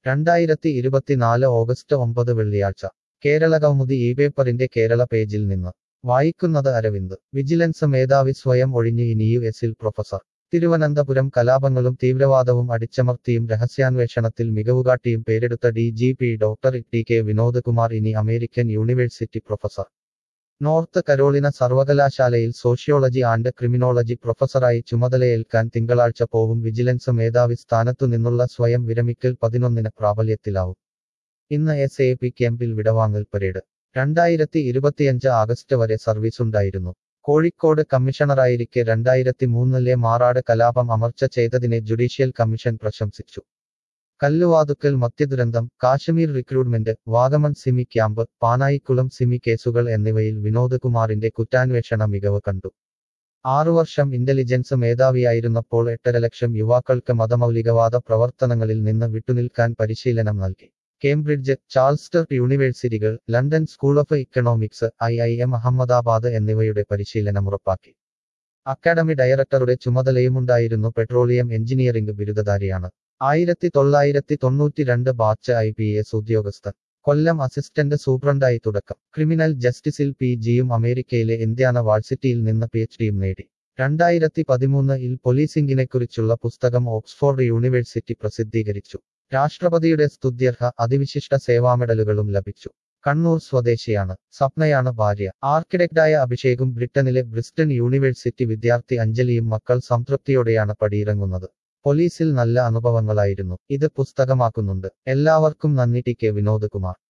രണ്ടായിരത്തി ഇരുപത്തിനാല് ഓഗസ്റ്റ് ഒമ്പത് വെള്ളിയാഴ്ച കേരള കൗമുദി ഈ പേപ്പറിന്റെ കേരള പേജിൽ നിന്ന് വായിക്കുന്നത് അരവിന്ദ് വിജിലൻസ് മേധാവി സ്വയം ഒഴിഞ്ഞ് ഇനി യു എസിൽ പ്രൊഫസർ തിരുവനന്തപുരം കലാപങ്ങളും തീവ്രവാദവും അടിച്ചമർത്തിയും രഹസ്യാന്വേഷണത്തിൽ മികവുകാട്ടിയും പേരെടുത്ത D G P doctor T K Vinod Kumar ഇനി American university professor North Carolina സർവകലാശാലയിൽ സോഷ്യോളജി ആൻഡ് ക്രിമിനോളജി പ്രൊഫസറായി ചുമതലയേൽക്കാൻ തിങ്കളാഴ്ച പോവും വിജിലൻസ് മേധാവി സ്ഥാനത്തു നിന്നുള്ള സ്വയം വിരമിക്കൽ പതിനൊന്നിന് പ്രാബല്യത്തിലാവും ഇന്ന് എസ് എ പി ക്യാമ്പിൽ വിടവാങ്ങൽ പരേഡ് രണ്ടായിരത്തി ഇരുപത്തിയഞ്ച് ആഗസ്റ്റ് വരെ സർവീസുണ്ടായിരുന്നു കോഴിക്കോട് കമ്മീഷണറായിരിക്കെ രണ്ടായിരത്തി മൂന്നിലെ മാറാട് കലാപം അമർച്ച ചെയ്തതിനെ ജുഡീഷ്യൽ കമ്മീഷൻ പ്രശംസിച്ചു കല്ലുവാതുക്കൽ മദ്യദുരന്തം കാശ്മീർ റിക്രൂട്ട്മെന്റ് വാഗമൺ സിമി ക്യാമ്പ് പാനായിക്കുളം സിമി കേസുകൾ എന്നിവയിൽ വിനോദ് കുമാറിന്റെ കുറ്റാന്വേഷണ മികവ് കണ്ടു ആറുവർഷം ഇന്റലിജൻസ് മേധാവിയായിരുന്നപ്പോൾ എട്ടര ലക്ഷം യുവാക്കൾക്ക് മതമൗലികവാദ പ്രവർത്തനങ്ങളിൽ നിന്ന് വിട്ടുനിൽക്കാൻ പരിശീലനം നൽകി കേംബ്രിഡ്ജ് ചാൾസ്റ്റർ യൂണിവേഴ്സിറ്റികൾ London School of Economics I I M Ahmedabad എന്നിവയുടെ പരിശീലനം ഉറപ്പാക്കി അക്കാഡമി ഡയറക്ടറുടെ ചുമതലയുമുണ്ടായിരുന്നു പെട്രോളിയം എഞ്ചിനീയറിംഗ് ബിരുദധാരിയാണ് ആയിരത്തി തൊള്ളായിരത്തി തൊണ്ണൂറ്റിരണ്ട് ബാച്ച് ഐ പി എസ് ഉദ്യോഗസ്ഥൻ കൊല്ലം അസിസ്റ്റന്റ് സൂപ്രണ്ടായി തുടക്കം ക്രിമിനൽ ജസ്റ്റിസിൽ പി ജിയും അമേരിക്കയിലെ ഇന്ത്യാന വാഴ്സിറ്റിയിൽ നിന്ന് പി എച്ച് ഡിയും നേടി രണ്ടായിരത്തി പതിമൂന്നിൽ പോലീസിംഗിനെക്കുറിച്ചുള്ള പുസ്തകം ഓക്സ്ഫോർഡ് യൂണിവേഴ്സിറ്റി പ്രസിദ്ധീകരിച്ചു രാഷ്ട്രപതിയുടെ സ്തുത്യർഹ അതിവിശിഷ്ട സേവാമെഡലുകളും ലഭിച്ചു കണ്ണൂർ സ്വദേശിയാണ് സ്വപ്നയാണ് ഭാര്യ ആർക്കിടെക്റ്റായ അഭിഷേകും ബ്രിട്ടനിലെ ബ്രിസ്റ്റൺ യൂണിവേഴ്സിറ്റി വിദ്യാർത്ഥി അഞ്ജലിയും മക്കൾ സംതൃപ്തിയോടെയാണ് പടിയിറങ്ങുന്നത് പോലീസിൽ നല്ല അനുഭവങ്ങളായിരുന്നു ഇത് പുസ്തകമാക്കുന്നുണ്ട് എല്ലാവർക്കും നന്ദി ടി കെ വിനോദ് കുമാർ